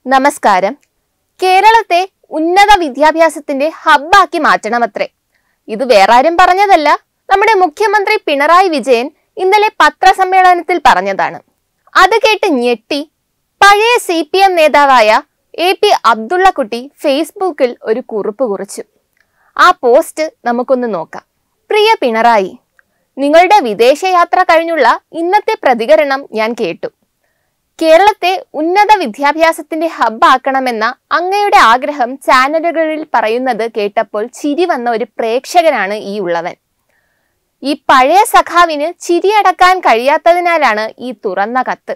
നമസ്കാരം കേരളത്തെ ഉന്നത വിദ്യാഭ്യാസത്തിന്റെ ഹബ്ബാക്കി മാറ്റണമത്രേ ഇത് വേറാരും പറഞ്ഞതല്ല നമ്മുടെ മുഖ്യമന്ത്രി പിണറായി വിജയൻ ഇന്നലെ പത്രസമ്മേളനത്തിൽ പറഞ്ഞതാണ് അത് കേട്ട് ഞെട്ടി പഴയ സി പി എം നേതാവായ എ പി അബ്ദുള്ളക്കുട്ടി ഫേസ്ബുക്കിൽ ഒരു കുറിപ്പ് കുറിച്ചു ആ പോസ്റ്റ് നമുക്കൊന്ന് നോക്കാം പ്രിയ പിണറായി നിങ്ങളുടെ വിദേശയാത്ര കഴിഞ്ഞുള്ള ഇന്നത്തെ പ്രതികരണം ഞാൻ കേട്ടു കേരളത്തെ ഉന്നത വിദ്യാഭ്യാസത്തിന്റെ ഹബ്ബാക്കണമെന്ന അങ്ങയുടെ ആഗ്രഹം ചാനലുകളിൽ പറയുന്നത് കേട്ടപ്പോൾ ചിരി വന്ന ഒരു പ്രേക്ഷകനാണ് ഈ ഉള്ളവൻ ഈ പഴയ സഖാവിന് ചിരിയടക്കാൻ കഴിയാത്തതിനാലാണ് ഈ തുറന്ന കത്ത്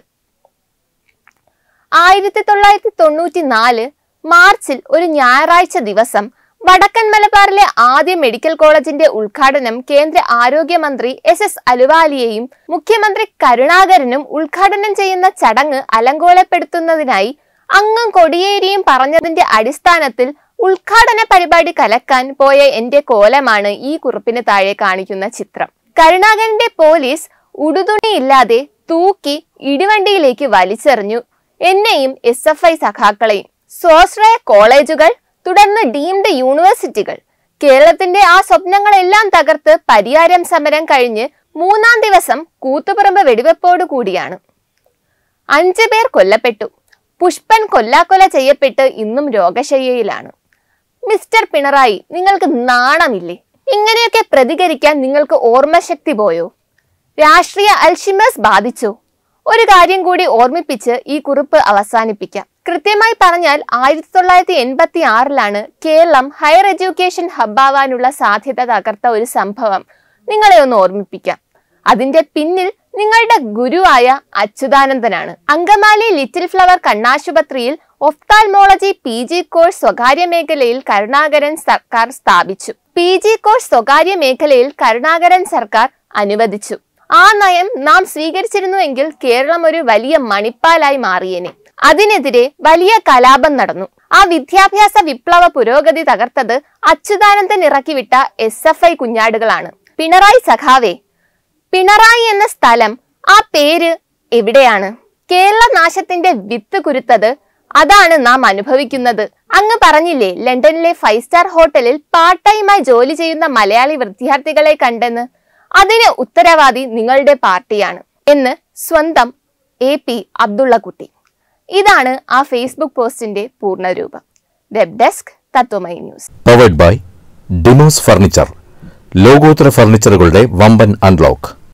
ആയിരത്തി തൊള്ളായിരത്തി തൊണ്ണൂറ്റി നാല് മാർച്ചിൽ ഒരു ഞായറാഴ്ച ദിവസം വടക്കൻ മലബാറിലെ ആദ്യ മെഡിക്കൽ കോളേജിന്റെ ഉദ്ഘാടനം കേന്ദ്ര ആരോഗ്യമന്ത്രി എസ് എസ് അലുവാലിയെയും മുഖ്യമന്ത്രി കരുണാകരനും ഉദ്ഘാടനം ചെയ്യുന്ന ചടങ്ങ് അലങ്കോലപ്പെടുത്തുന്നതിനായി അങ്ങും കൊടിയേരിയും പറഞ്ഞതിന്റെ അടിസ്ഥാനത്തിൽ ഉദ്ഘാടന പരിപാടി കലക്കാൻ പോയ എന്റെ കോലമാണ് ഈ കുറിപ്പിന് താഴെ കാണിക്കുന്ന ചിത്രം കരുണാകരന്റെ പോലീസ് ഉടുതുണിയില്ലാതെ തൂക്കി ഇടിവണ്ടിയിലേക്ക് വലിച്ചെറിഞ്ഞു എന്നെയും എസ് എഫ് ഐ സഖാക്കളെയും സ്വാശ്രയ കോളേജുകൾ തുടർന്ന് ഡീംഡ് യൂണിവേഴ്സിറ്റികൾ കേരളത്തിന്റെ ആ സ്വപ്നങ്ങളെല്ലാം തകർത്ത് പരിയാരം സമരം കഴിഞ്ഞ് മൂന്നാം ദിവസം കൂത്തുപറമ്പ് വെടിവെപ്പോടു കൂടിയാണ് അഞ്ചു പേർ കൊല്ലപ്പെട്ടു പുഷ്പൻ കൊല്ലാക്കൊല ചെയ്യപ്പെട്ട് ഇന്നും രോഗശയ്യയിലാണ് മിസ്റ്റർ പിണറായി നിങ്ങൾക്ക് നാണമില്ലേ ഇങ്ങനെയൊക്കെ പ്രതികരിക്കാൻ നിങ്ങൾക്ക് ഓർമ്മശക്തി പോയോ രാഷ്ട്രീയ അൽഷിമേഴ്സ് ബാധിച്ചോ ഒരു കാര്യം കൂടി ഓർമ്മിപ്പിച്ച് ഈ കുറിപ്പ് അവസാനിപ്പിക്കാം കൃത്യമായി പറഞ്ഞാൽ ആയിരത്തി തൊള്ളായിരത്തി എൺപത്തി ആറിലാണ് കേരളം ഹയർ എഡ്യൂക്കേഷൻ ഹബ്ബാവാനുള്ള സാധ്യത തകർത്ത ഒരു സംഭവം നിങ്ങളെ ഒന്ന് ഓർമ്മിപ്പിക്കാം അതിന്റെ പിന്നിൽ നിങ്ങളുടെ ഗുരുവായ അച്യുതാനന്ദനാണ് അങ്കമാലി ലിറ്റിൽ ഫ്ലവർ കണ്ണാശുപത്രിയിൽ ഒഫ്താൽമോളജി പി ജി കോഴ്സ് സ്വകാര്യ മേഖലയിൽ കരുണാകരൻ സർക്കാർ സ്ഥാപിച്ചു പി ജി കോഴ്സ് സ്വകാര്യ മേഖലയിൽ കരുണാകരൻ സർക്കാർ അനുവദിച്ചു ആ നയം നാം സ്വീകരിച്ചിരുന്നുവെങ്കിൽ കേരളം ഒരു വലിയ മണിപ്പാലായി മാറിയേനെ അതിനെതിരെ വലിയ കലാപം നടന്നു ആ വിദ്യാഭ്യാസ വിപ്ലവ പുരോഗതി തകർത്തത് അച്യുതാനന്ദൻ ഇറക്കിവിട്ട എസ് എഫ് ഐ കുഞ്ഞാടുകളാണ് പിണറായി സഖാവേ പിണറായി എന്ന സ്ഥലം ആ പേര് എവിടെയാണ് കേരള നാശത്തിന്റെ വിത്ത് കുരുത്തത് അതാണ് നാം അനുഭവിക്കുന്നത് അങ്ങ് പറഞ്ഞില്ലേ ലണ്ടനിലെ ഫൈവ് സ്റ്റാർ ഹോട്ടലിൽ പാർട്ട് ടൈമായി ജോലി ചെയ്യുന്ന മലയാളി വിദ്യാർത്ഥികളെ കണ്ടെന്ന് അതിന് ഉത്തരവാദി നിങ്ങളുടെ പാർട്ടിയാണ് എന്ന് സ്വന്തം എ പി അബ്ദുള്ളക്കുട്ടി ഇതാണ് ആ ഫേസ്ബുക്ക് പോസ്റ്റിന്റെ പൂർണ്ണരൂപം web desk Tatwamayi news powered by Demos furniture ലോകോത്തര ഫർണിച്ചറുകളുടെ വമ്പൻ അൺലോക്ക്